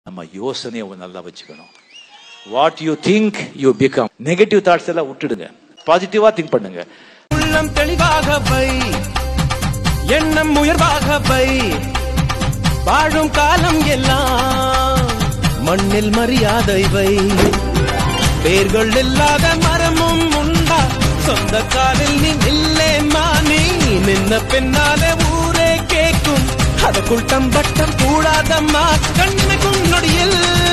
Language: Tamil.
நம்ம யோசனையை நல்லா வச்சுக்கணும் what you think you become negative thoughts எல்லாம் விட்டுடுங்க பாசிட்டிவா திங்க் பண்ணுங்க உள்ளம் தெளிவாக வை எண்ணம் உயர்வாக வை வாழும் காலம் எல்லாம் மண்ணில் மரியாதை வை வேர்கள் இல்லாத மரமும் உண்டா சொந்த காலில் நீ நில்லே மானி நின்ன பின்னாலே ஊரே கேட்கும் அதற்குள் தம்பட்டம் கூடாதம்மா கண்ணுக்கும் நொடியில்